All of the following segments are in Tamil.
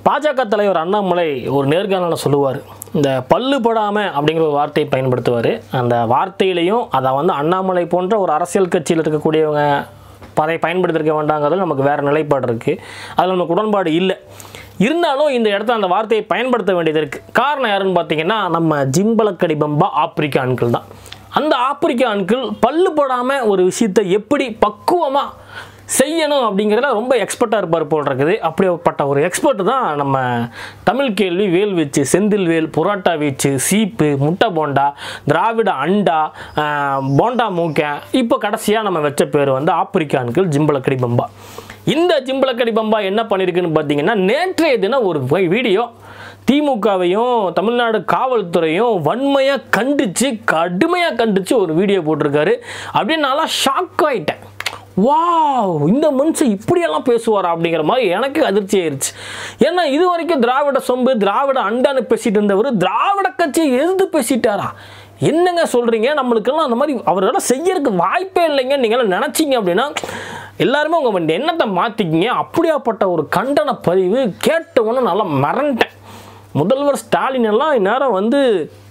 பாஜக தலைவர் அண்ணாமலை ஒரு நேர்காணலில் சொல்லுவார் இந்த பல்லு படாம அப்படிங்கிற ஒரு வார்த்தையை பயன்படுத்துவார் அந்த வார்த்தையிலையும் அதை வந்து அண்ணாமலை போன்ற ஒரு அரசியல் கட்சியில் இருக்கக்கூடியவங்க அதை பயன்படுத்திருக்க வேண்டாங்கிறதுல நமக்கு வேறு நிலைப்பாடு இருக்குது அதில் நமக்கு உடன்பாடு இல்லை இருந்தாலும் இந்த இடத்துல அந்த வார்த்தையை பயன்படுத்த வேண்டியது இருக்குது காரணம் யாருன்னு பார்த்தீங்கன்னா நம்ம ஜிம்பலக்கடி பம்பா ஆப்பிரிக்க ஆண்கள் தான் அந்த ஆப்பிரிக்க ஆண்கள் பல்லு போடாமல் ஒரு விஷயத்தை எப்படி பக்குவமாக செய்யணும் அப்படிங்கிறதுல ரொம்ப எக்ஸ்பர்ட்டாக இருப்பார் போல் இருக்குது அப்படிப்பட்ட ஒரு எக்ஸ்பர்ட் தான் நம்ம தமிழ் கேள்வி வேல் வீச்சு செந்தில் வேல் புரோட்டா வீச்சு சீப்பு முட்டை போண்டா திராவிட அண்டா ஆஹ், போண்டா மூக்க இப்போ கடைசியாக நம்ம வச்ச பேர் வந்து ஆப்பிரிக்கான்கள் ஜிம்பலக்கடி பம்பா இந்த ஜிம்பலக்கடி பம்பா என்ன பண்ணியிருக்குன்னு பார்த்தீங்கன்னா நேற்றைய தினம் ஒரு வீடியோ திமுகவையும் தமிழ்நாடு காவல்துறையும் வன்மையாக கண்டித்து கடுமையாக கண்டித்து ஒரு வீடியோ போட்டிருக்காரு அப்படின்னு நல்லா ஷாக் ஆயிட்டேன் வாவ் இந்த மனுஷன் இப்படியெல்லாம் பேசுவாரா அப்படிங்கிற மாதிரி எனக்கு அதிர்ச்சி ஆயிருச்சு ஏன்னா இது வரைக்கும் திராவிட சொம்பு திராவிட அண்டான்னு பேசிட்டு இருந்தவர் திராவிட கட்சியை எதிர்த்து பேசிட்டாரா என்னங்க சொல்கிறீங்க நம்மளுக்கெல்லாம் அந்த மாதிரி அவரெல்லாம் செய்யறதுக்கு வாய்ப்பே இல்லைங்க நீங்களாம் நினச்சிங்க அப்படின்னா எல்லாருமே உங்கள் எண்ணத்தை மாற்றிக்கிங்க அப்படியாப்பட்ட ஒரு கண்டன பதிவு கேட்ட உடனே நல்லா மறந்துட்டேன் முதல்வர் ஸ்டாலின் எல்லாம் இந்நேரம் வந்து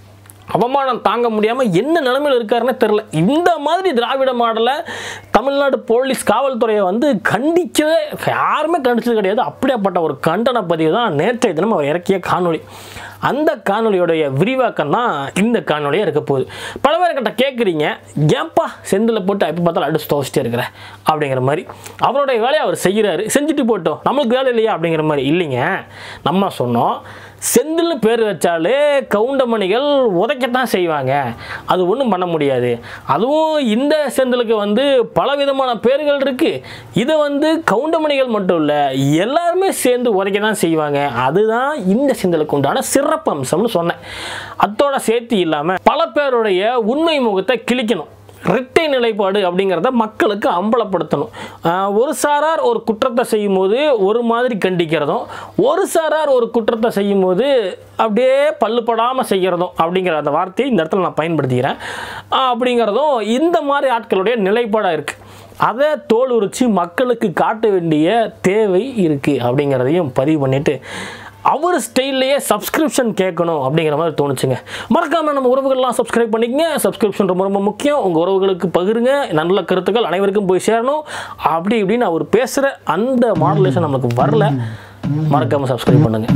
அவமானம் தாங்க முடியாமல் என்ன நிலைமையில் இருக்காருன்னு தெரில இந்த மாதிரி திராவிட மாடலை தமிழ்நாடு போலீஸ் காவல்துறையை வந்து கண்டிக்கவே யாருமே கண்டிச்சது கிடையாது அப்படியாப்பட்ட ஒரு கண்டன பதிவு தான் நேற்றைய தினம் அவர் இறக்கிய காணொளி அந்த காணொளியோடைய விரிவாக்கம் தான் இந்த காணொலியாக இருக்க போகுது பல பேர் கிட்ட கேட்குறீங்க ஏன்பா செந்தில் போட்டு எப்போ பார்த்தாலும் அடிச்சு துவச்சிட்டே இருக்கிற அப்படிங்கிற மாதிரி அவருடைய வேலையை அவர் செய்கிறாரு செஞ்சுட்டு போட்டோம் நம்மளுக்கு வேலை இல்லையா அப்படிங்கிற மாதிரி இல்லைங்க நம்ம சொன்னோம் செந்தில்னு பேர் வச்சாலே கவுண்டமணிகள் உதைக்கத்தான் செய்வாங்க அது ஒன்றும் பண்ண முடியாது அதுவும் இந்த செந்திலுக்கு வந்து பல விதமான பேர்கள் இருக்குது இதை வந்து கவுண்டமணிகள் மட்டும் இல்லை எல்லாருமே சேர்ந்து உதைக்க தான் செய்வாங்க அதுதான் இந்த செந்திலுக்கு உண்டான சிறப்பு அம்சம்னு சொன்னேன் அத்தோட சேர்த்து இல்லாமல் பல பேருடைய உண்மை முகத்தை கிழிக்கணும் இரட்டை நிலைப்பாடு அப்படிங்கிறத மக்களுக்கு அம்பலப்படுத்தணும் ஆஹ் ஒரு சாரார் ஒரு குற்றத்தை செய்யும்போது ஒரு மாதிரி கண்டிக்கிறதும் ஒரு சாரார் ஒரு குற்றத்தை செய்யும்போது அப்படியே பல்லுப்படாமல் செய்கிறதும் அப்படிங்கிற அந்த வார்த்தையை இந்த இடத்துல நான் பயன்படுத்திக்கிறேன் ஆஹ் அப்படிங்கிறதும் இந்த மாதிரி ஆட்களுடைய நிலைப்பாடாக இருக்குது அதை தோல் உரிச்சு மக்களுக்கு காட்ட வேண்டிய தேவை இருக்குது அப்படிங்கிறதையும் பதிவு பண்ணிவிட்டு அவர் ஸ்டைல்லையே சப்ஸ்கிரிப்ஷன் கேட்கணும் அப்படிங்கிற மாதிரி தோணுச்சுங்க மறக்காமல் நம்ம உறவுகள்லாம் சப்ஸ்கிரைப் பண்ணிக்கங்க சப்ஸ்கிரிப்ஷன் ரொம்ப ரொம்ப முக்கியம் உங்கள் உறவுகளுக்கு பகிருங்க நல்ல கருத்துக்கள் அனைவருக்கும் போய் சேரணும் அப்படி இப்படின்னு அவர் பேசுகிற அந்த மாடுலேஷன் நமக்கு வரல மறக்காமல் சப்ஸ்கிரைப் பண்ணுங்கள்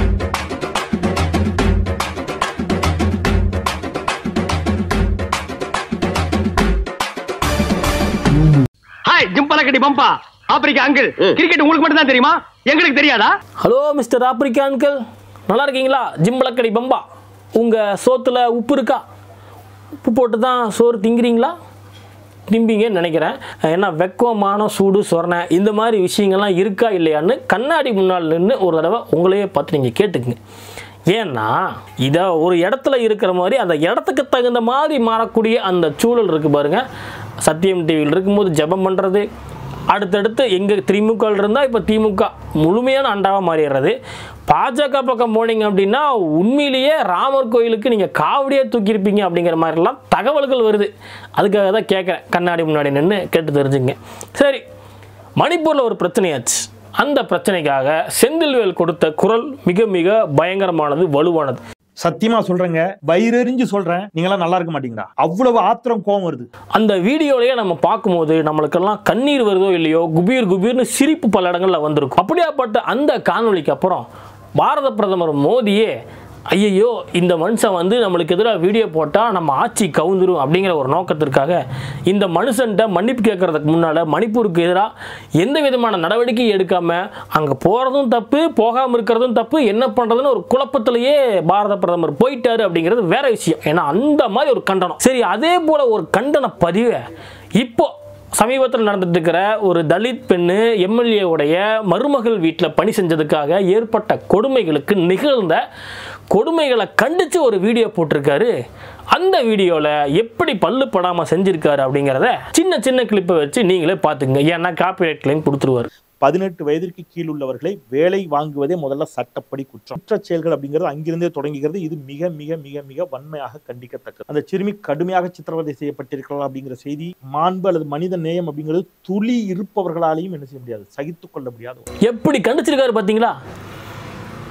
hi Jimbalakkadi Bamba Africa uncle cricket உங்களுக்கு மட்டும் தான் தெரியுமா எங்களுக்கு தெரியாதா ஹலோ மிஸ்டர் ஆப்பிரிக்கா அங்கிள் நல்லா இருக்கீங்களா ஜிம்பளக்கடி பம்பா உங்கள் சோத்தில் உப்பு இருக்கா உப்பு போட்டு தான் சோறு திங்கிறீங்களா திம்பிங்கன்னு நினைக்கிறேன் ஏன்னா வெக்கமான சூடு சொரணை இந்த மாதிரி விஷயங்கள்லாம் இருக்கா இல்லையான்னு கண்ணாடி முன்னால் நின்று ஒரு தடவை உங்களையே பார்த்து நீங்கள் கேட்டுக்குங்க ஏன்னா இதை ஒரு இடத்துல இருக்கிற மாதிரி அந்த இடத்துக்கு தகுந்த மாதிரி மாறக்கூடிய அந்த சூழல் இருக்குது பாருங்கள் சத்தியம் டிவியில் இருக்கும்போது ஜெபம் பண்ணுறது அடுத்தடுத்து எங்கே திமுக இருந்தால் இப்போ திமுக முழுமையான அண்டாவாக மாறிடுறது பாஜக பக்கம் போனீங்க அப்படின்னா உண்மையிலேயே ராமர் கோயிலுக்கு நீங்கள் காவடியே தூக்கியிருப்பீங்க அப்படிங்கிற மாதிரிலாம் தகவல்கள் வருது அதுக்காக தான் கேட்குறேன் கண்ணாடி முன்னாடி நின்று கேட்டு தெரிஞ்சுங்க சரி மணிப்பூரில் ஒரு பிரச்சனையாச்சு அந்த பிரச்சனைக்காக செந்தில்வேல் கொடுத்த குரல் மிக மிக பயங்கரமானது வலுவானது சத்தியமா சொல்றேங்க வயிறெறிஞ்சு சொல்றேன் நீங்களாம் நல்லா இருக்க மாட்டீங்களா அவ்வளவு ஆத்திரம் கோவம் வருது அந்த வீடியோலயே நம்ம பார்க்கும்போது நம்மளுக்கெல்லாம் கண்ணீர் வருதோ இல்லையோ குபீர் குபீர்னு சிரிப்பு பல இடங்களில் வந்திருக்கும் அப்படியாப்பட்ட அந்த காணொளிக்கு அப்புறம் பாரத பிரதமர் மோடியே ஐயையோ இந்த மனுஷன் வந்து நம்மளுக்கு எதிராக வீடியோ போட்டால் நம்ம ஆட்சி கவுந்துரும் அப்படிங்கிற ஒரு நோக்கத்திற்காக இந்த மனுஷன்ட்ட மன்னிப்பு கேட்கறதுக்கு முன்னால் மணிப்பூருக்கு எதிராக எந்த விதமான நடவடிக்கையும் எடுக்காமல் அங்கே போகிறதும் தப்பு போகாமல் இருக்கிறதும் தப்பு என்ன பண்ணுறதுன்னு ஒரு குழப்பத்திலேயே பாரத பிரதமர் போயிட்டாரு அப்படிங்கிறது வேற விஷயம் ஏன்னா அந்த மாதிரி ஒரு கண்டனம் சரி அதே போல் ஒரு கண்டன பதிவை இப்போ சமீபத்தில் நடந்துட்டு இருக்கிற ஒரு தலித் பெண்ணு எம்எல்ஏ உடைய மருமகள் வீட்டில் பணி செஞ்சதுக்காக ஏற்பட்ட கொடுமைகளுக்கு நிகழ்ந்த கொடுமைகளை கண்டித்து ஒரு வீடியோ போட்டிருக்காரு அந்த வீடியோவில் எப்படி பல்லு படாமல் செஞ்சிருக்காரு அப்படிங்கிறத சின்ன சின்ன கிளிப்பை வச்சு நீங்களே பார்த்துங்க ஏன்னா காப்பிரைட் கிளைம் கொடுத்துருவார் பதினெட்டு வயதிற்கு கீழ் உள்ளவர்களை வேலை வாங்குவதே முதல்ல சட்டப்படி குற்றம் குற்றச் செயல்கள் அப்படிங்கிறது அங்கிருந்தே தொடங்குகிறது இது மிக மிக மிக மிக வன்மையாக கண்டிக்கத்தக்கது அந்த சிறுமி கடுமையாக சித்திரவதை செய்யப்பட்டிருக்கலாம் அப்படிங்கிற செய்தி மாண்பு அல்லது மனித நேயம் அப்படிங்கிறது துளி இருப்பவர்களாலையும் என்ன செய்ய முடியாது சகித்துக் கொள்ள முடியாது ஒன்று. எப்படி கண்டிச்சிருக்காரு பார்த்தீங்களா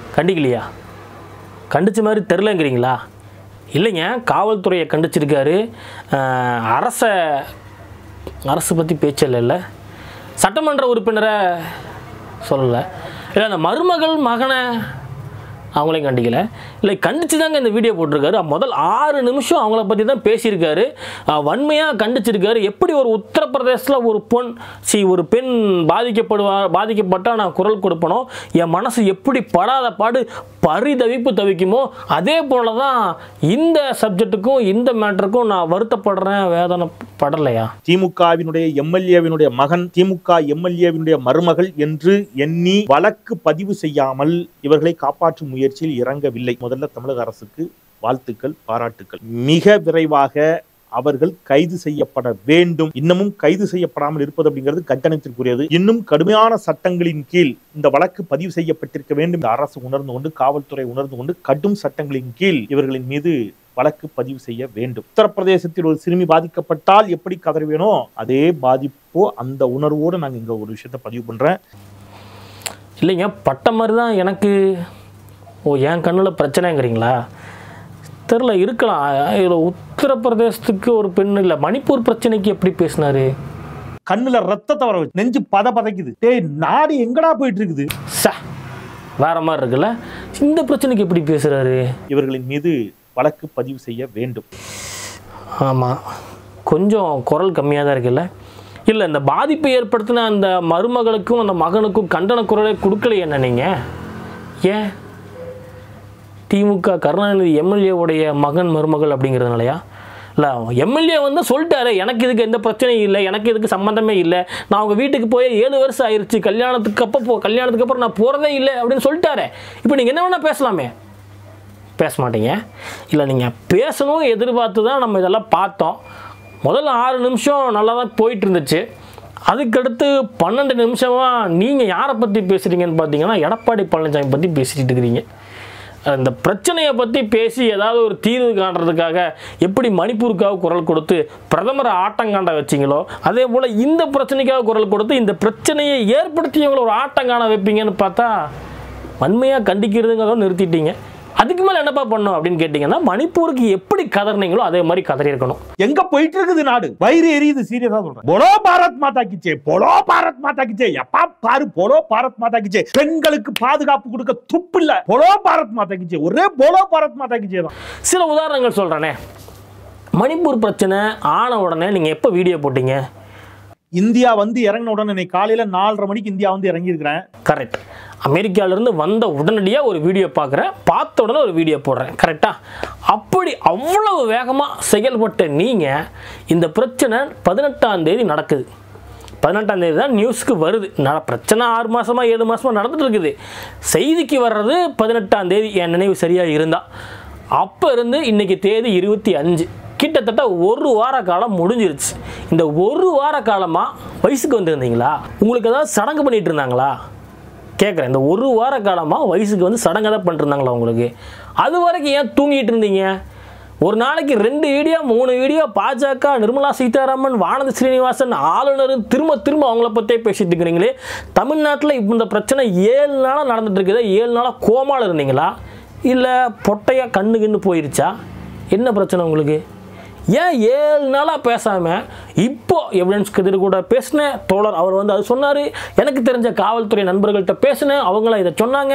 கண்டிக்கலையா கண்டிச்ச மாதிரி தெரிலங்கிறீங்களா இல்லைங்க காவல்துறையை கண்டிச்சிருக்காரு அஹ், அரச அரசு பற்றி பேச்சு இல்லைல்ல சட்டமன்ற உறுப்பினரை சொல்லலை இல்லை அந்த மருமகள் மகனை அவங்களையும் கண்டிக்கல இல்லை கண்டிச்சு தாங்க இந்த வீடியோ போட்டிருக்காரு முதல் ஆறு நிமிஷம் அவங்கள பற்றி தான் பேசியிருக்காரு வன்மையாக கண்டிச்சிருக்காரு எப்படி ஒரு உத்தரப்பிரதேசத்தில் ஒரு பொன் சி ஒரு பெண் பாதிக்கப்படுவா பாதிக்கப்பட்டால் நான் குரல் கொடுப்பனோ என் மனசு எப்படி படாத பாடு பரிதவிப்பு தவிக்குமோ அதே போல தான் இந்த சப்ஜெக்ட்டுக்கும் இந்த மேட்டருக்கும் நான் வருத்தப்படுறேன் வேதனை படலையா திமுகவினுடைய எம்எல்ஏவினுடைய மகன் திமுக எம்எல்ஏவினுடைய மருமகள் என்று எண்ணி வழக்கு பதிவு செய்யாமல் இவர்களை காப்பாற்றும் முயற்சியில் இறங்கவில்லை முதல்ல தமிழக அரசுக்கு வாழ்த்துக்கள் பாராட்டுக்கள் மிக விரைவாக அவர்கள் கைது செய்யப்பட வேண்டும் இன்னமும் கைது செய்யப்படாமல் இருப்பது அப்படிங்கிறது கண்டனத்திற்குரியது இன்னும் கடுமையான சட்டங்களின் கீழ் இந்த வழக்கு பதிவு செய்யப்பட்டிருக்க வேண்டும் இந்த அரசு உணர்ந்து கொண்டு காவல்துறை உணர்ந்து கொண்டு கடும் சட்டங்களின் கீழ் இவர்களின் மீது வழக்கு பதிவு செய்ய வேண்டும் உத்தரப்பிரதேசத்தில் ஒரு சிறுமி பாதிக்கப்பட்டால் எப்படி கதறுவேனோ அதே பாதிப்போ அந்த உணர்வோடு நாங்க இங்க ஒரு விஷயத்த பதிவு பண்றேன் இல்லைங்க பட்ட மாதிரி தான் எனக்கு ஓ என் கண்ணில் பிரச்சனைங்கிறீங்களா தெரில இருக்கலாம் இதில் உத்தரப்பிரதேசத்துக்கு ஒரு பெண் இல்லை மணிப்பூர் பிரச்சனைக்கு எப்படி பேசினாரு கண்ணுல ரத்தத்தை வர வச்சு நெஞ்சு பத பதைக்குது டேய் நாடு எங்கடா போயிட்டு இருக்குது ச வேற மாதிரி இருக்குல்ல இந்த பிரச்சனைக்கு எப்படி பேசுகிறாரு இவர்களின் மீது வழக்கு பதிவு செய்ய வேண்டும் ஆமாம் கொஞ்சம் குரல் கம்மியாக தான் இருக்குல்ல இல்லை இந்த பாதிப்பை ஏற்படுத்தின அந்த மருமகளுக்கும் அந்த மகனுக்கும் கண்டன குரலை கொடுக்கலையே என்ன நீங்கள் ஏன் திமுக கருணாநிதி எம்எல்ஏவுடைய மகன் மருமகள் அப்படிங்கிறதுனாலயா இல்லை எம்எல்ஏ வந்து சொல்லிட்டாரு எனக்கு இதுக்கு எந்த பிரச்சனையும் இல்லை எனக்கு இதுக்கு சம்மந்தமே இல்லை நான் அவங்க வீட்டுக்கு போய் ஏழு வருஷம் ஆயிருச்சு கல்யாணத்துக்கு அப்போ போ கல்யாணத்துக்கு அப்புறம் நான் போகிறதே இல்லை அப்படின்னு சொல்லிட்டாரு இப்போ நீங்கள் என்ன வேணால் பேசலாமே பேச மாட்டீங்க இல்லை நீங்கள் பேசணும் எதிர்பார்த்து தான் நம்ம இதெல்லாம் பார்த்தோம் முதல்ல ஆறு நிமிஷம் நல்லா தான் போயிட்டு இருந்துச்சு அதுக்கடுத்து பன்னெண்டு நிமிஷமாக நீங்கள் யாரை பற்றி பேசுகிறீங்கன்னு பார்த்தீங்கன்னா எடப்பாடி பழனிசாமி பற்றி பேசிகிட்டு இருக்கிறீங்க அந்த பிரச்சனையை பற்றி பேசி ஏதாவது ஒரு தீர்வு காண்றதுக்காக எப்படி மணிப்பூருக்காக குரல் கொடுத்து பிரதமரை ஆட்டங்காண்ட வச்சிங்களோ அதே போல் இந்த பிரச்சனைக்காக குரல் கொடுத்து இந்த பிரச்சனையை ஏற்படுத்தியவங்களை ஒரு ஆட்டங்காண வைப்பீங்கன்னு பார்த்தா வன்மையாக கண்டிக்கிறதுங்கிறத நிறுத்திட்டீங்க அதுக்கு மேலே என்னப்பா பண்ணும் அப்படின்னு கேட்டிங்கன்னா மணிப்பூருக்கு எப்படி கதறினீங்களோ அதே மாதிரி கதறி இருக்கணும் எங்க போயிட்டு இருக்குது நாடு வயிறு எரியுது சீரியஸா சொல்றேன் போலோ பாரத் மாதா கிச்சே போலோ பாரத் மாதா கிச்சே எப்பா பாரு போலோ பாரத் மாதா கிச்சே பெண்களுக்கு பாதுகாப்பு கொடுக்க துப்பு இல்ல போலோ பாரத் மாதா கிச்சே ஒரே போலோ பாரத் மாதா கிச்சே தான் சில உதாரணங்கள் சொல்கிறேனே மணிப்பூர் பிரச்சனை ஆன உடனே நீங்கள் எப்போ வீடியோ போட்டீங்க இந்தியா வந்து இறங்கின உடனே இன்னைக்கு காலையில நாலரை மணிக்கு இந்தியா வந்து இறங்கி இருக்கிறேன் கரெக்ட் அமெரிக்காவிலேருந்து வந்த உடனடியாக ஒரு வீடியோ பார்க்குறேன் பார்த்த உடனே ஒரு வீடியோ போடுறேன் கரெக்டாக அப்படி அவ்வளவு வேகமாக செயல்பட்ட நீங்கள் இந்த பிரச்சனை பதினெட்டாம் தேதி நடக்குது பதினெட்டாம் தேதி தான் நியூஸ்க்கு வருது ந- பிரச்சனை ஆறு மாசமா ஏழு மாசமா நடந்துட்டு இருக்குது செய்திக்கு வர்றது பதினெட்டாம் தேதி என் நினைவு சரியாக இருந்தால் அப்போ இருந்து இன்னைக்கு தேதி இருபத்தி அஞ்சு கிட்டத்தட்ட ஒரு வார காலம் முடிஞ்சிருச்சு இந்த ஒரு வார காலமாக வயசுக்கு வந்திருந்தீங்களா உங்களுக்கு ஏதாவது சடங்கு பண்ணிட்டு இருந்தாங்களா கேட்குறேன் இந்த ஒரு வார காலமாக வயசுக்கு வந்து சடங்கு தான் பண்ணிருந்தாங்களா உங்களுக்கு அது வரைக்கும் ஏன் தூங்கிட்டு இருந்தீங்க ஒரு நாளைக்கு ரெண்டு வீடியோ மூணு வீடியோ பாஜக நிர்மலா சீதாராமன் வானதி ஸ்ரீனிவாசன் ஆளுநர் திரும்ப திரும்ப அவங்கள பற்றியே பேசிட்டு இருக்கிறீங்களே தமிழ்நாட்டில் இப்போ இந்த பிரச்சனை ஏழு நாளாக நடந்துட்டு இருக்குது ஏழு நாளாக கோமால இருந்தீங்களா இல்லை பொட்டையாக கண்ணு கிண்ணு போயிருச்சா என்ன பிரச்சனை உங்களுக்கு ஏன் ஏழு நாளாக பேசாமல் இப்போ எவிடன்ஸ் கதிர் கூட பேசினேன் தோழர் அவர் வந்து அது சொன்னார் எனக்கு தெரிஞ்ச காவல்துறை நண்பர்கள்ட்ட பேசினேன் அவங்களாம் இதை சொன்னாங்க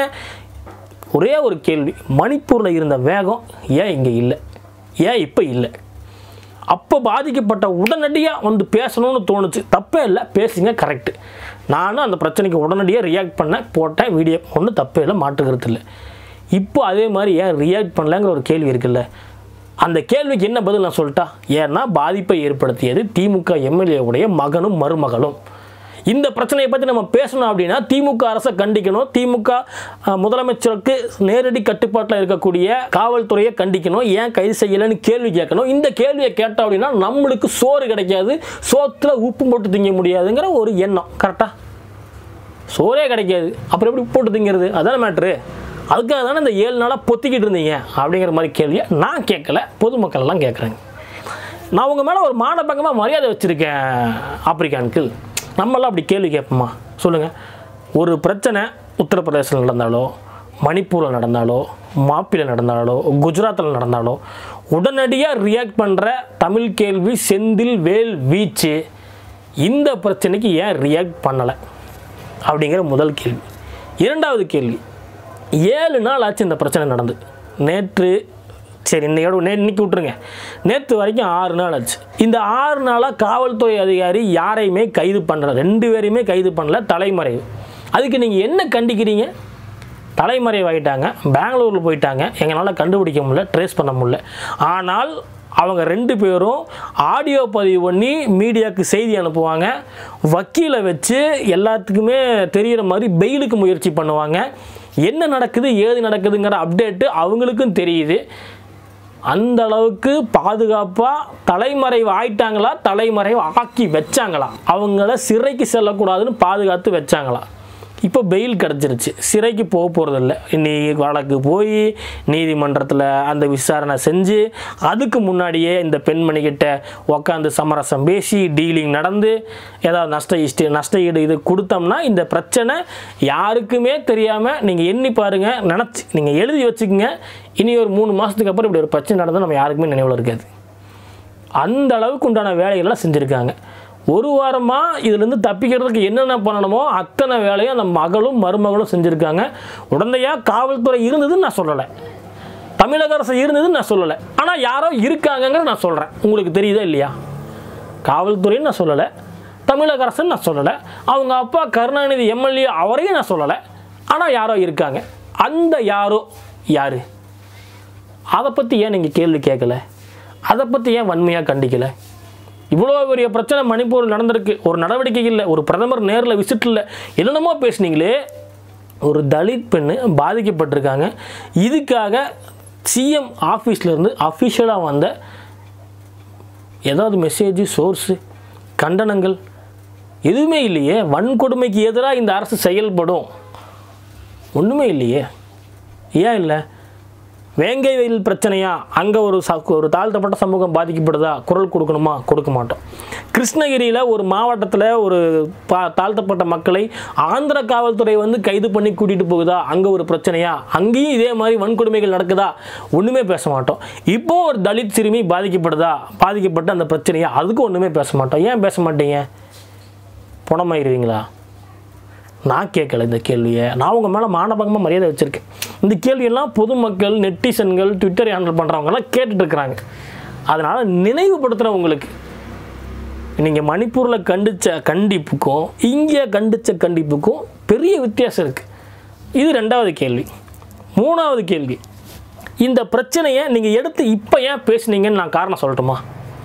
ஒரே ஒரு கேள்வி மணிப்பூரில் இருந்த வேகம் ஏன் இங்கே இல்லை ஏன் இப்போ இல்லை அப்போ பாதிக்கப்பட்ட உடனடியாக வந்து பேசணும்னு தோணுச்சு தப்பே இல்லை பேசுங்க கரெக்டு நானும் அந்த பிரச்சனைக்கு உடனடியாக ரியாக்ட் பண்ணேன் போட்டேன் வீடியோ ஒன்றும் தப்பே இல்லை மாட்டுக்கிறது இல்லை இப்போ அதே மாதிரி ஏன் ரியாக்ட் பண்ணலங்கிற ஒரு கேள்வி இருக்குல்ல அந்த கேள்விக்கு என்ன பதில் நான் சொல்லிட்டா ஏன்னா பாதிப்பை ஏற்படுத்தியது திமுக எம்எல்ஏவுடைய மகனும் மருமகளும் இந்த பிரச்சனையை பற்றி நம்ம பேசணும் அப்படின்னா திமுக அரசை கண்டிக்கணும் திமுக அஹ், முதலமைச்சருக்கு நேரடி கட்டுப்பாட்டில் இருக்கக்கூடிய காவல்துறையை கண்டிக்கணும் ஏன் கைது செய்யலைன்னு கேள்வி கேட்கணும் இந்த கேள்வியை கேட்டோம் அப்படின்னா நம்மளுக்கு சோறு கிடைக்காது சோத்தில் உப்பு போட்டு திங்க முடியாதுங்கிற ஒரு எண்ணம் கரெக்டாக சோறே கிடைக்காது அப்புறம் எப்படி உப்பு போட்டு திங்கிறது அதான மேட்ரு அதுக்காக தானே இந்த ஏழு நாளாக பொத்திக்கிட்டு இருந்தீங்க அப்படிங்கிற மாதிரி கேள்வியை நான் கேட்கல பொதுமக்கள் எல்லாம் கேட்குறாங்க நான் உங்கள் மேலே ஒரு மானபங்கமாக மரியாதை வச்சுருக்கேன் ஆப்பிரிக்கான்கள் நம்மளாம் அப்படி கேள்வி கேட்போமா சொல்லுங்கள் ஒரு பிரச்சனை உத்தரப்பிரதேசத்தில் நடந்தாலோ மணிப்பூரில் நடந்தாலோ மாப்பியில் நடந்தாலோ குஜராத்தில் நடந்தாலோ உடனடியாக ரியாக்ட் பண்ணுற தமிழ் கேள்வி செந்தில் வேல் வீச்சு இந்த பிரச்சனைக்கு ஏன் ரியாக்ட் பண்ணலை அப்படிங்கிற முதல் கேள்வி இரண்டாவது கேள்வி ஏழு நாள் ஆச்சு இந்த பிரச்சனை நடந்து நேற்று சரி இன்னையோட நே இன்னைக்கு விட்ருங்க நேற்று வரைக்கும் ஆறு நாள் ஆச்சு இந்த ஆறு நாளாக காவல்துறை அதிகாரி யாரையுமே கைது பண்ணல ரெண்டு பேரையுமே கைது பண்ணல தலைமறைவு அதுக்கு நீங்கள் என்ன கண்டிக்கிறீங்க தலைமறைவாயிட்டாங்க பெங்களூரில் போயிட்டாங்க எங்களால் கண்டுபிடிக்க முடியல ட்ரேஸ் பண்ண முடியல ஆனால் அவங்க ரெண்டு பேரும் ஆடியோ பதிவு பண்ணி மீடியாவுக்கு செய்தி அனுப்புவாங்க வக்கீலை வச்சு எல்லாத்துக்குமே தெரிகிற மாதிரி பெயிலுக்கு முயற்சி பண்ணுவாங்க என்ன நடக்குது ஏது நடக்குதுங்கிற அப்டேட்டு அவங்களுக்கும் தெரியுது அந்த அளவுக்கு பாதுகாப்பாக தலைமறைவு ஆயிட்டாங்களா தலைமறைவு ஆக்கி வச்சாங்களா அவங்கள சிறைக்கு செல்லக்கூடாதுன்னு பாதுகாத்து வச்சாங்களா இப்போ பெயில் கிடச்சிருச்சு சிறைக்கு போக போகிறதில்ல நீ வழக்கு போய் நீதிமன்றத்தில் அந்த விசாரணை செஞ்சு அதுக்கு முன்னாடியே இந்த பெண்மணிக்கிட்ட உக்காந்து சமரசம் பேசி டீலிங் நடந்து ஏதாவது நஷ்ட இஷ்ட நஷ்ட ஈடு இது கொடுத்தோம்னா இந்த பிரச்சனை யாருக்குமே தெரியாமல் நீங்கள் எண்ணி பாருங்கள் நினச்சி நீங்கள் எழுதி வச்சுக்கோங்க இனி ஒரு மூணு மாதத்துக்கு அப்புறம் இப்படி ஒரு பிரச்சனை நடந்தால் நம்ம யாருக்குமே நினைவில் இருக்காது அந்த அளவுக்கு உண்டான வேலைகள்லாம் செஞ்சுருக்காங்க ஒரு வாரமாக இதுலேருந்து தப்பிக்கிறதுக்கு என்னென்ன பண்ணணுமோ அத்தனை வேலையும் அந்த மகளும் மருமகளும் செஞ்சுருக்காங்க உடந்தையாக காவல்துறை இருந்ததுன்னு நான் சொல்லலை தமிழக அரசு இருந்ததுன்னு நான் சொல்லலை ஆனால் யாரோ இருக்காங்கங்கிறத நான் சொல்கிறேன் உங்களுக்கு தெரியுதா இல்லையா காவல்துறைன்னு நான் சொல்லலை தமிழக அரசுன்னு நான் சொல்லலை அவங்க அப்பா கருணாநிதி எம்எல்ஏ அவரையும் நான் சொல்லலை ஆனால் யாரோ இருக்காங்க அந்த யாரோ யார் அதை பற்றி ஏன் நீங்கள் கேள்வி கேட்கல அதை பற்றி ஏன் வன்மையாக கண்டிக்கலை இவ்வளோ பெரிய பிரச்சனை மணிப்பூர் நடந்திருக்கு ஒரு நடவடிக்கை இல்லை ஒரு பிரதமர் நேரில் விசிட் இல்லை என்னென்னமோ பேசுனீங்களே ஒரு தலித் பெண்ணு பாதிக்கப்பட்டிருக்காங்க இதுக்காக சிஎம் ஆஃபீஸ்லேருந்து அஃபிஷியலாக வந்த ஏதாவது மெசேஜ் சோர்ஸு கண்டனங்கள் எதுவுமே இல்லையே வன்கொடுமைக்கு எதிராக இந்த அரசு செயல்படும் ஒன்றுமே இல்லையே ஏன் இல்லை வேங்கை வெயில் பிரச்சனையா அங்கே ஒரு ச ஒரு தாழ்த்தப்பட்ட சமூகம் பாதிக்கப்படுதா குரல் கொடுக்கணுமா கொடுக்க மாட்டோம் கிருஷ்ணகிரியில் ஒரு மாவட்டத்தில் ஒரு பா தாழ்த்தப்பட்ட மக்களை ஆந்திர காவல்துறை வந்து கைது பண்ணி கூட்டிகிட்டு போகுதா அங்கே ஒரு பிரச்சனையா அங்கேயும் இதே மாதிரி வன்கொடுமைகள் நடக்குதா ஒன்றுமே பேச மாட்டோம் இப்போ ஒரு தலித் சிறுமி பாதிக்கப்படுதா பாதிக்கப்பட்ட அந்த பிரச்சனையா அதுக்கும் ஒன்றுமே பேச மாட்டோம் ஏன் பேச மாட்டீங்க புணமாயிருவீங்களா நான் கேட்கல இந்த கேள்வியை நான் உங்கள் மேலே மானபங்கமாக மரியாதை வச்சுருக்கேன் இந்த கேள்வியெல்லாம் பொதுமக்கள் நெட்டிசன்கள் ட்விட்டர் ஹேண்டில் பண்ணுறவங்கலாம் கேட்டுட்டு இருக்கிறாங்க அதனால் நினைவுபடுத்துகிறேன் உங்களுக்கு நீங்கள் மணிப்பூரில் கண்டிச்ச கண்டிப்புக்கும் இங்கே கண்டிச்ச கண்டிப்புக்கும் பெரிய வித்தியாசம் இருக்குது இது ரெண்டாவது கேள்வி மூணாவது கேள்வி இந்த பிரச்சனையை நீங்கள் எடுத்து இப்போ ஏன் பேசுனீங்கன்னு நான் காரணம் சொல்லட்டுமா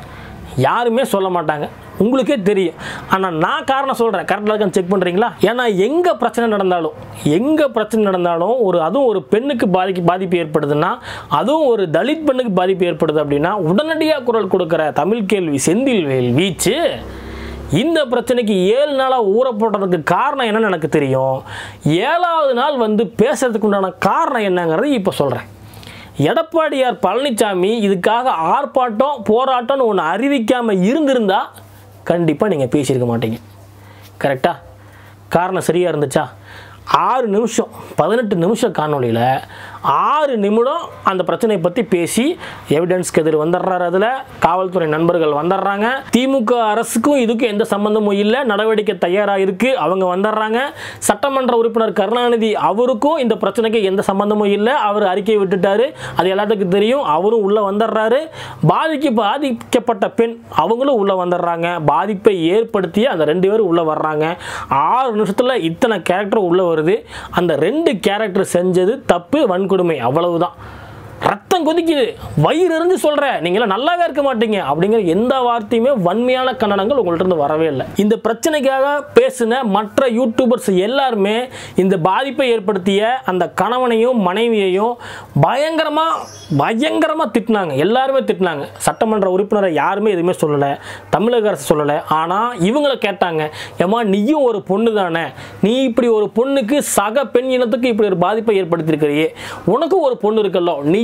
யாருமே சொல்ல மாட்டாங்க உங்களுக்கே தெரியும் ஆனால் நான் காரணம் சொல்கிறேன் கரெக்டாக இருக்கான்னு செக் பண்ணுறீங்களா ஏன்னா எங்கே பிரச்சனை நடந்தாலும் எங்கே பிரச்சனை நடந்தாலும் ஒரு அதுவும் ஒரு பெண்ணுக்கு பாதிக்கு பாதிப்பு ஏற்படுதுன்னா அதுவும் ஒரு தலித் பெண்ணுக்கு பாதிப்பு ஏற்படுது அப்படின்னா உடனடியாக குரல் கொடுக்குற தமிழ் கேள்வி செந்தில் வேல் வீச்சு இந்த பிரச்சனைக்கு ஏழு நாளாக ஊற போட்டதுக்கு காரணம் என்னன்னு எனக்கு தெரியும் ஏழாவது நாள் வந்து பேசுறதுக்கு உண்டான காரணம் என்னங்கிறது இப்போ சொல்கிறேன் எடப்பாடியார் பழனிசாமி இதுக்காக ஆர்ப்பாட்டம் போராட்டம்னு ஒன்று அறிவிக்காமல் இருந்திருந்தா கண்டிப்பாக நீங்கள் பேசியிருக்க மாட்டீங்க கரெக்டா காரணம் சரியாக இருந்துச்சா ஆறு நிமிஷம் பதினெட்டு நிமிஷம் காணொளியில் ஆறு நிமிடம் அந்த பிரச்சனையை பற்றி பேசி எவிடன்ஸ்க்கு எதிர் வந்துடுறாரு அதில் காவல்துறை நண்பர்கள் வந்துடுறாங்க திமுக அரசுக்கும் இதுக்கும் எந்த சம்மந்தமும் இல்லை நடவடிக்கை தயாராக இருக்குது அவங்க வந்துடுறாங்க சட்டமன்ற உறுப்பினர் கருணாநிதி அவருக்கும் இந்த பிரச்சனைக்கு எந்த சம்மந்தமும் இல்லை அவர் அறிக்கை விட்டுட்டாரு அது எல்லாத்துக்கும் தெரியும் அவரும் உள்ளே வந்துடுறாரு பாதிக்க பாதிக்கப்பட்ட பெண் அவங்களும் உள்ளே வந்துடுறாங்க பாதிப்பை ஏற்படுத்திய அந்த ரெண்டு பேரும் உள்ளே வர்றாங்க ஆறு நிமிஷத்தில் இத்தனை கேரக்டர் உள்ளே வருது அந்த ரெண்டு கேரக்டர் செஞ்சது தப்பு வன்கொடுமை அவ்வளவுதான் ரத்தம் கொதிக்குது வயிறு இருந்து சொல்கிறேன் நீங்களாம் நல்லாவே இருக்க மாட்டீங்க அப்படிங்கிற எந்த வார்த்தையுமே வன்மையான கண்டனங்கள் உங்கள்ட்ட இருந்து வரவே இல்லை இந்த பிரச்சனைக்காக பேசின மற்ற யூடியூபர்ஸ் எல்லாருமே இந்த பாதிப்பை ஏற்படுத்திய அந்த கணவனையும் மனைவியையும் பயங்கரமாக பயங்கரமாக திட்டினாங்க எல்லாருமே திட்டினாங்க சட்டமன்ற உறுப்பினரை யாருமே எதுவுமே சொல்லலை தமிழக அரசு சொல்லலை ஆனால் இவங்கள கேட்டாங்க ஏமா நீயும் ஒரு பொண்ணு தானே நீ இப்படி ஒரு பொண்ணுக்கு சக பெண் இனத்துக்கு இப்படி ஒரு பாதிப்பை ஏற்படுத்தியிருக்கிறியே உனக்கும் ஒரு பொண்ணு இருக்கல்லோ நீயும்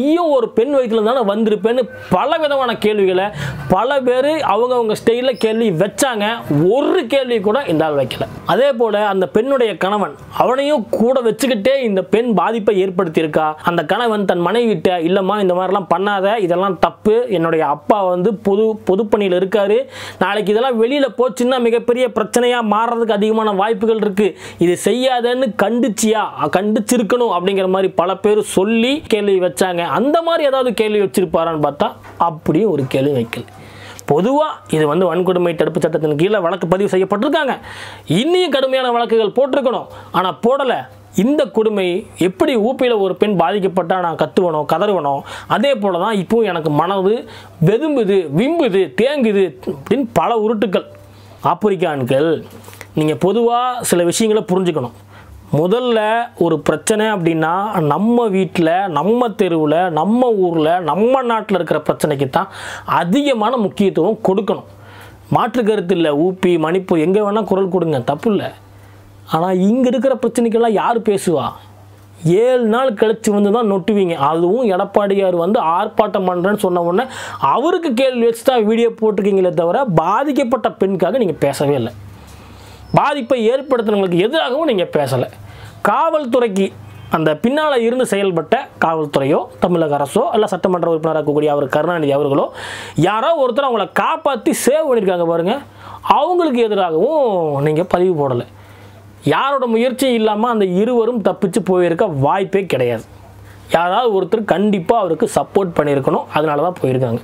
நீயும் ஒரு பெண் வயிற்றுல தானே வந்திருப்பேன்னு பல விதமான கேள்விகளை பல பேர் அவங்கவுங்க ஸ்டைலில் கேள்வி வச்சாங்க ஒரு கேள்வி கூட இந்த ஆள் வைக்கல அதே போல் அந்த பெண்ணுடைய கணவன் அவனையும் கூட வச்சுக்கிட்டே இந்த பெண் பாதிப்பை ஏற்படுத்தியிருக்கா அந்த கணவன் தன் மனைவிட்ட இல்லைம்மா இந்த மாதிரிலாம் பண்ணாத இதெல்லாம் தப்பு என்னுடைய அப்பா வந்து பொது பொதுப்பணியில் இருக்காரு நாளைக்கு இதெல்லாம் வெளியில் போச்சுன்னா மிகப்பெரிய பிரச்சனையாக மாறுறதுக்கு அதிகமான வாய்ப்புகள் இருக்குது இது செய்யாதன்னு கண்டிச்சியா கண்டிச்சிருக்கணும் அப்படிங்கிற மாதிரி பல பேர் சொல்லி கேள்வி வச்சாங்க அந்த மாதிரி ஏதாவது கேள்வி வச்சிருப்பாரான்னு பார்த்தா அப்படியும் ஒரு கேள்வி வைக்கல பொதுவாக இது வந்து வன்கொடுமை தடுப்பு சட்டத்தின் கீழே வழக்கு பதிவு செய்யப்பட்டிருக்காங்க இன்னியும் கடுமையான வழக்குகள் போட்டிருக்கணும் ஆனால் போடலை இந்த கொடுமை எப்படி ஊப்பியில் ஒரு பெண் பாதிக்கப்பட்டால் நான் கத்துவனோ கதறுவனோ அதே போல தான் இப்போவும் எனக்கு மனது வெதும்புது விம்புது தேங்குது அப்படின்னு பல உருட்டுக்கள் ஆப்பிரிக்கான்கள் நீங்கள் பொதுவாக சில விஷயங்களை புரிஞ்சுக்கணும் முதல்ல ஒரு பிரச்சனை அப்படின்னா நம்ம வீட்டில் நம்ம தெருவில் நம்ம ஊரில் நம்ம நாட்டில் இருக்கிற பிரச்சனைக்கு தான் அதிகமான முக்கியத்துவம் கொடுக்கணும் மாற்று கருத்து இல்லை ஊப்பி மணிப்பூர் எங்கே வேணால் குரல் கொடுங்க தப்பு இல்லை ஆனால் இங்கே இருக்கிற பிரச்சனைக்கெல்லாம் யார் பேசுவா ஏழு நாள் கழிச்சு வந்து தான் நொட்டுவீங்க அதுவும் எடப்பாடியார் வந்து ஆர்ப்பாட்டம் பண்ணுறேன்னு சொன்ன உடனே அவருக்கு கேள்வி வச்சு தான் வீடியோ போட்டிருக்கீங்களே தவிர பாதிக்கப்பட்ட பெண்ணுக்காக நீங்கள் பேசவே இல்லை பாதிப்பை ஏற்படுத்தினவங்களுக்கு எதிராகவும் நீங்கள் பேசலை காவல்துறைக்கு அந்த பின்னால் இருந்து செயல்பட்ட காவல்துறையோ தமிழக அரசோ இல்லை சட்டமன்ற உறுப்பினராக இருக்கக்கூடிய அவர் கருணாநிதி அவர்களோ யாரோ ஒருத்தர் அவங்கள காப்பாற்றி சேவ் பண்ணியிருக்காங்க பாருங்கள் அவங்களுக்கு எதிராகவும் நீங்கள் பதிவு போடலை யாரோட முயற்சியும் இல்லாமல் அந்த இருவரும் தப்பிச்சு போயிருக்க வாய்ப்பே கிடையாது யாராவது ஒருத்தர் கண்டிப்பாக அவருக்கு சப்போர்ட் பண்ணியிருக்கணும் அதனால தான் போயிருக்காங்க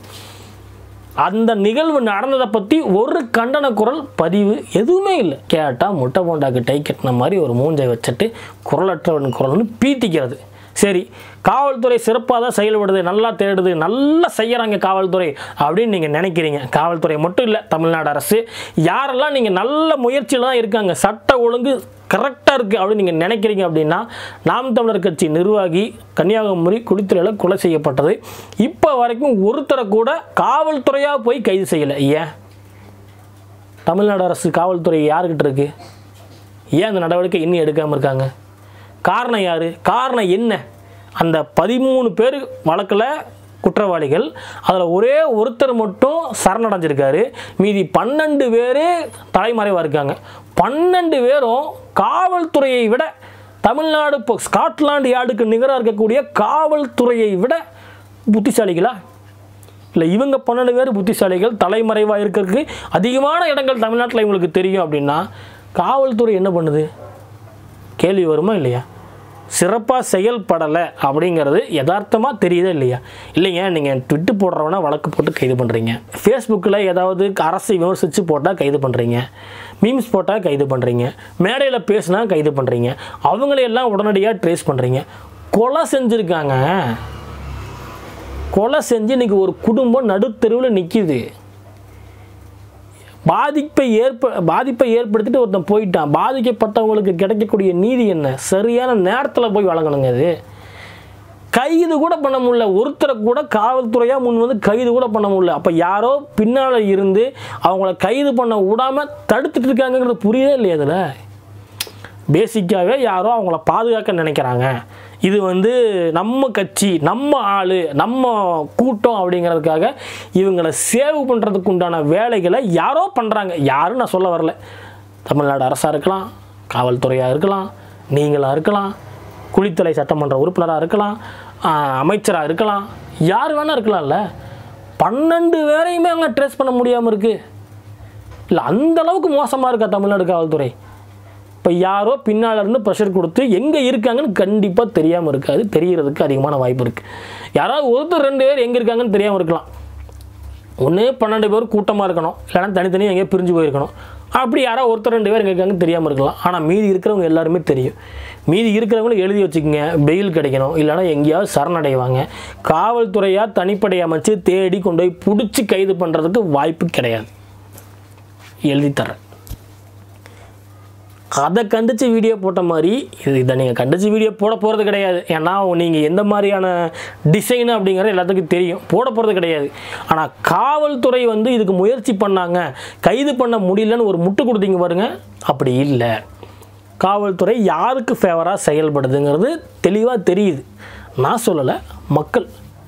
அந்த நிகழ்வு நடந்ததை பற்றி ஒரு கண்டன குரல் பதிவு எதுவுமே இல்லை கேட்டால் முட்டை போண்டாக்கு டை கட்டின மாதிரி ஒரு மூஞ்சை வச்சுட்டு குரலற்றவன் குரல்னு பீட்டிக்கிறது சரி காவல்துறை சிறப்பாக தான் செயல்படுது நல்லா தேடுது நல்லா செய்கிறாங்க காவல்துறை அப்படின்னு நீங்கள் நினைக்கிறீங்க காவல்துறை மட்டும் இல்லை தமிழ்நாடு அரசு யாரெல்லாம் நீங்கள் நல்ல முயற்சியில் தான் இருக்காங்க சட்ட ஒழுங்கு கரெக்டாக இருக்குது அப்படின்னு நீங்கள் நினைக்கிறீங்க அப்படின்னா நாம் தமிழர் கட்சி நிர்வாகி கன்னியாகுமரி குளித்துறையில் கொலை செய்யப்பட்டது இப்போ வரைக்கும் ஒருத்தரை கூட காவல்துறையாக போய் கைது செய்யலை ஏன் தமிழ்நாடு அரசு காவல்துறை யாருக்கிட்ட இருக்கு ஏன் அந்த நடவடிக்கை இன்னும் எடுக்காமல் இருக்காங்க காரணம் யார் காரணம் என்ன அந்த பதிமூணு பேர் வழக்கில் குற்றவாளிகள் அதில் ஒரே ஒருத்தர் மட்டும் சரணடைஞ்சிருக்காரு மீதி பன்னெண்டு பேர் தலைமறைவாக இருக்காங்க பன்னெண்டு பேரும் காவல்துறையை விட தமிழ்நாடு இப்போ ஸ்காட்லாந்து யார்டுக்கு நிகராக இருக்கக்கூடிய காவல்துறையை விட புத்திசாலிகளா இல்லை இவங்க பன்னெண்டு பேர் புத்திசாலிகள் தலைமறைவாக இருக்கிறதுக்கு அதிகமான இடங்கள் தமிழ்நாட்டில் இவங்களுக்கு தெரியும் அப்படின்னா காவல்துறை என்ன பண்ணுது கேள்வி வருமா இல்லையா சிறப்பாக செயல்படலை அப்படிங்கிறது யதார்த்தமாக தெரியுதா இல்லையா இல்லைங்க நீங்கள் ட்விட்டு போடுறவனா வழக்கு போட்டு கைது பண்ணுறீங்க ஃபேஸ்புக்கில் ஏதாவது அரசை விமர்சித்து போட்டால் கைது பண்ணுறீங்க மீம்ஸ் போட்டால் கைது பண்ணுறீங்க மேடையில் பேசினா கைது பண்ணுறீங்க அவங்களையெல்லாம் உடனடியாக ட்ரேஸ் பண்ணுறீங்க கொலை செஞ்சுருக்காங்க கொலை செஞ்சு இன்னைக்கு ஒரு குடும்பம் நடுத்தெருவில் நிற்கிது பாதிப்பை ஏற்ப பாதிப்பை ஏற்படுத்திட்டு ஒருத்தன் போயிட்டான் பாதிக்கப்பட்டவங்களுக்கு கிடைக்கக்கூடிய நீதி என்ன சரியான நேரத்தில் போய் வழங்கணுங்க அது கைது கூட பண்ண முடியல ஒருத்தரை கூட காவல்துறையாக முன் வந்து கைது கூட பண்ண முடியல அப்போ யாரோ பின்னால் இருந்து அவங்கள கைது பண்ண விடாமல் தடுத்துட்டு இருக்காங்கங்கிறது புரியவே இல்லையா அதில் பேசிக்காகவே யாரோ அவங்கள பாதுகாக்க நினைக்கிறாங்க இது வந்து நம்ம கட்சி நம்ம ஆள் நம்ம கூட்டம் அப்படிங்கிறதுக்காக இவங்களை சேவ் பண்ணுறதுக்கு உண்டான வேலைகளை யாரோ பண்ணுறாங்க யாரும் நான் சொல்ல வரல தமிழ்நாடு அரசாக இருக்கலாம் காவல்துறையாக இருக்கலாம் நீங்களாக இருக்கலாம் குளித்தலை சட்டமன்ற உறுப்பினராக இருக்கலாம் அமைச்சராக இருக்கலாம் யார் வேணால் இருக்கலாம்ல பன்னெண்டு பேரையுமே அவங்க ட்ரேஸ் பண்ண முடியாமல் இருக்குது இல்லை அந்த அளவுக்கு மோசமாக இருக்கா தமிழ்நாடு காவல்துறை இப்போ யாரோ பின்னால் இருந்து ப்ரெஷர் கொடுத்து எங்கே இருக்காங்கன்னு கண்டிப்பாக தெரியாமல் இருக்காது தெரியறதுக்கு அதிகமான வாய்ப்பு இருக்குது யாராவது ஒருத்தர் ரெண்டு பேர் எங்கே இருக்காங்கன்னு தெரியாமல் இருக்கலாம் ஒன்று பன்னெண்டு பேர் கூட்டமாக இருக்கணும் இல்லைனா தனித்தனியாக எங்கேயோ பிரிஞ்சு போயிருக்கணும் அப்படி யாரோ ஒருத்தர் ரெண்டு பேர் எங்கே இருக்காங்கன்னு தெரியாமல் இருக்கலாம் ஆனால் மீதி இருக்கிறவங்க எல்லாருமே தெரியும் மீதி இருக்கிறவங்களும் எழுதி வச்சுக்கோங்க பெயில் கிடைக்கணும் இல்லைனா எங்கேயாவது சரணடைவாங்க காவல்துறையாக தனிப்படை அமைச்சு தேடி கொண்டு போய் பிடிச்சி கைது பண்ணுறதுக்கு வாய்ப்பு கிடையாது எழுதி தரேன் அதை கண்டித்து வீடியோ போட்ட மாதிரி இது இதை நீங்கள் கண்டித்து வீடியோ போட போகிறது கிடையாது ஏன்னா நீங்கள் எந்த மாதிரியான டிசைன் அப்படிங்கிறது எல்லாத்துக்கும் தெரியும் போட போகிறது கிடையாது ஆனால் காவல்துறை வந்து இதுக்கு முயற்சி பண்ணாங்க கைது பண்ண முடியலன்னு ஒரு முட்டு கொடுத்தீங்க பாருங்க அப்படி இல்லை காவல்துறை யாருக்கு ஃபேவராக செயல்படுதுங்கிறது தெளிவாக தெரியுது நான் சொல்லலை மக்கள்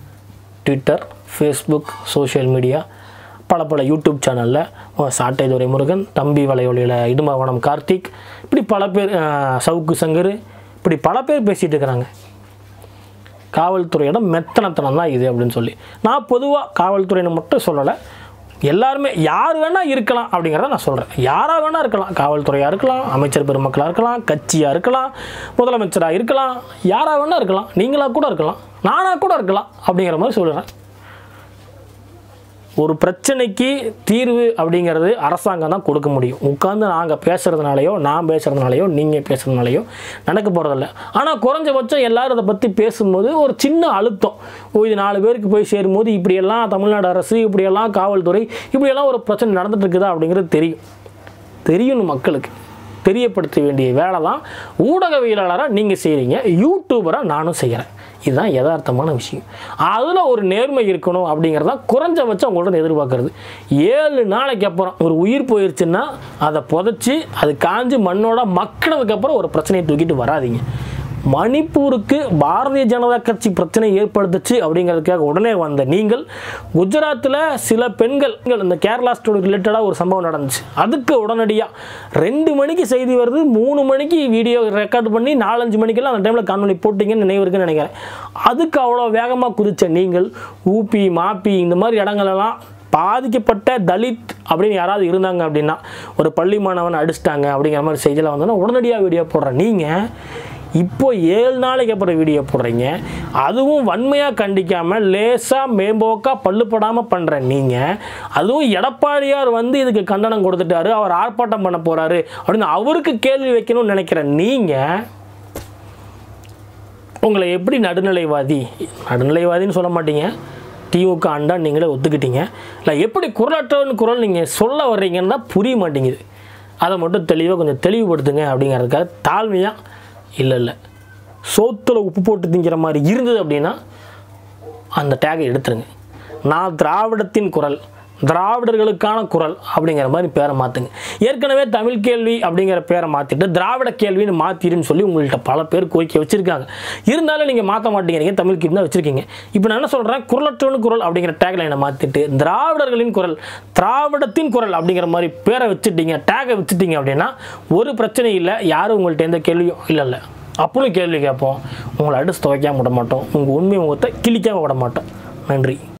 ட்விட்டர் ஃபேஸ்புக் சோஷியல் மீடியா பல பல யூடியூப் சேனலில் சாட்டை துரை முருகன் தம்பி வலையொலியில் இடும்பவனம் கார்த்திக் இப்படி பல பேர் அஹ், சவுக்கு சங்கர் இப்படி பல பேர் பேசிகிட்டு இருக்கிறாங்க காவல்துறையோட மெத்தனத்தனம் தான் இது அப்படின்னு சொல்லி நான் பொதுவாக காவல்துறையினை மட்டும் சொல்லலை எல்லாருமே யார் வேணால் இருக்கலாம் அப்படிங்கிறத நான் சொல்கிறேன் யாராக வேணால் இருக்கலாம் காவல்துறையாக இருக்கலாம் அமைச்சர் பெருமக்களாக இருக்கலாம் கட்சியாக இருக்கலாம் முதலமைச்சராக இருக்கலாம் யாராக வேணால் இருக்கலாம் நீங்களாக கூட இருக்கலாம் நானாக கூட இருக்கலாம் அப்படிங்கிற மாதிரி சொல்கிறேன் ஒரு பிரச்சனைக்கு தீர்வு அப்படிங்கிறது அரசாங்கம் தான் கொடுக்க முடியும் உட்காந்து நாங்கள் பேசுகிறதுனாலையோ நான் பேசுகிறதுனாலையோ நீங்கள் பேசுகிறதுனாலையோ நடக்க போகிறதில்ல ஆனால் குறைஞ்சபட்சம் எல்லாரும் இதை பற்றி பேசும்போது ஒரு சின்ன அழுத்தம் ஓ இது நாலு பேருக்கு போய் சேரும்போது இப்படியெல்லாம் தமிழ்நாடு அரசு இப்படியெல்லாம் காவல்துறை இப்படியெல்லாம் ஒரு பிரச்சனை நடந்துட்டு இருக்குதா அப்படிங்கிறது தெரியும் தெரியணும் மக்களுக்கு தெரியப்படுத்த வேண்டிய வேலை தான் ஊடகவியலாளராக நீங்கள் செய்கிறீங்க யூடியூபராக நானும் செய்கிறேன் இதுதான் யதார்த்தமான விஷயம் அதில் ஒரு நேர்மை இருக்கணும் அப்படிங்கிறது தான் குறைஞ்சபட்சம் உங்கள்ட்ட எதிர்பார்க்கறது ஏழு நாளைக்கு அப்புறம் ஒரு உயிர் போயிருச்சுன்னா அதை புதைச்சி அது காஞ்சு மண்ணோட மக்கினதுக்கப்புறம் ஒரு பிரச்சனையை தூக்கிட்டு வராதீங்க மணிப்பூருக்கு பாரதிய ஜனதா கட்சி பிரச்சனை ஏற்படுத்துச்சு அப்படிங்கிறதுக்காக உடனே வந்த நீங்கள் குஜராத்தில் சில பெண்கள் இந்த கேரளா ஸ்டோரி ரிலேட்டடாக ஒரு சம்பவம் நடந்துச்சு அதுக்கு உடனடியாக ரெண்டு மணிக்கு செய்தி வருது மூணு மணிக்கு வீடியோ ரெக்கார்ட் பண்ணி நாலஞ்சு மணிக்கெல்லாம் அந்த டைமில் காணொலி போட்டிங்கன்னு நினைவு இருக்குன்னு நினைக்கிறேன் அதுக்கு அவ்வளோ வேகமாக குதிச்ச நீங்கள் ஊபி மாப்பி இந்த மாதிரி இடங்களெல்லாம் பாதிக்கப்பட்ட தலித் அப்படின்னு யாராவது இருந்தாங்க அப்படின்னா ஒரு பள்ளி மாணவன் அடிச்சிட்டாங்க அப்படிங்கிற மாதிரி செய்தியில் வந்தோன்னா உடனடியாக வீடியோ போடுற நீங்கள் இப்போ ஏழு நாளைக்கு அப்புறம் வீடியோ போடுறீங்க அதுவும் வன்மையாக கண்டிக்காமல் லேசாக மேம்போக்காக பல்லுப்படாமல் பண்ணுற நீங்கள் அதுவும் எடப்பாடியார் வந்து இதுக்கு கண்டனம் கொடுத்துட்டாரு அவர் ஆர்ப்பாட்டம் பண்ண போகிறாரு அப்படின்னு அவருக்கு கேள்வி வைக்கணும்னு நினைக்கிற நீங்கள் உங்களை எப்படி நடுநிலைவாதி நடுநிலைவாதின்னு சொல்ல மாட்டீங்க திமுக ஆண்டா நீங்களே ஒத்துக்கிட்டீங்க இல்லை எப்படி குரலற்றவன் குரல் நீங்கள் சொல்ல வர்றீங்கன்னு தான் புரிய மாட்டேங்குது அதை மட்டும் தெளிவாக கொஞ்சம் தெளிவுபடுத்துங்க அப்படிங்கிறதுக்காக தாழ்மையாக இல்லை இல்லை சோத்துல உப்பு போட்டு திங்கிற மாதிரி இருந்தது அப்படின்னா அந்த டேகை எடுத்துருங்க நான் திராவிடத்தின் குரல் திராவிடர்களுக்கான குரல் அப்படிங்கிற மாதிரி பேரை மாற்றுங்க ஏற்கனவே தமிழ் கேள்வி அப்படிங்கிற பேரை மாற்றிட்டு திராவிட கேள்வின்னு மாற்றிடுன்னு சொல்லி உங்கள்கிட்ட பல பேர் கோரிக்கை வச்சுருக்காங்க இருந்தாலும் நீங்கள் மாற்ற மாட்டேங்கிறீங்க தமிழ் கேள்வி தான் வச்சுருக்கீங்க இப்போ நான் என்ன சொல்கிறேன் குரலற்றவன் குரல் அப்படிங்கிற டேக்லைனை மாற்றிட்டு திராவிடர்களின் குரல் திராவிடத்தின் குரல் அப்படிங்கிற மாதிரி பேரை வச்சுட்டீங்க டேகை வச்சுட்டீங்க அப்படின்னா ஒரு பிரச்சனை இல்லை யாரும் உங்கள்கிட்ட எந்த கேள்வியும் இல்லை இல்லை அப்பவும் கேள்வி கேட்போம் உங்களை அடிச்சு துவைக்காம விட மாட்டோம் உங்கள் உண்மை முகத்தை கிழிக்காம விட மாட்டோம் நன்றி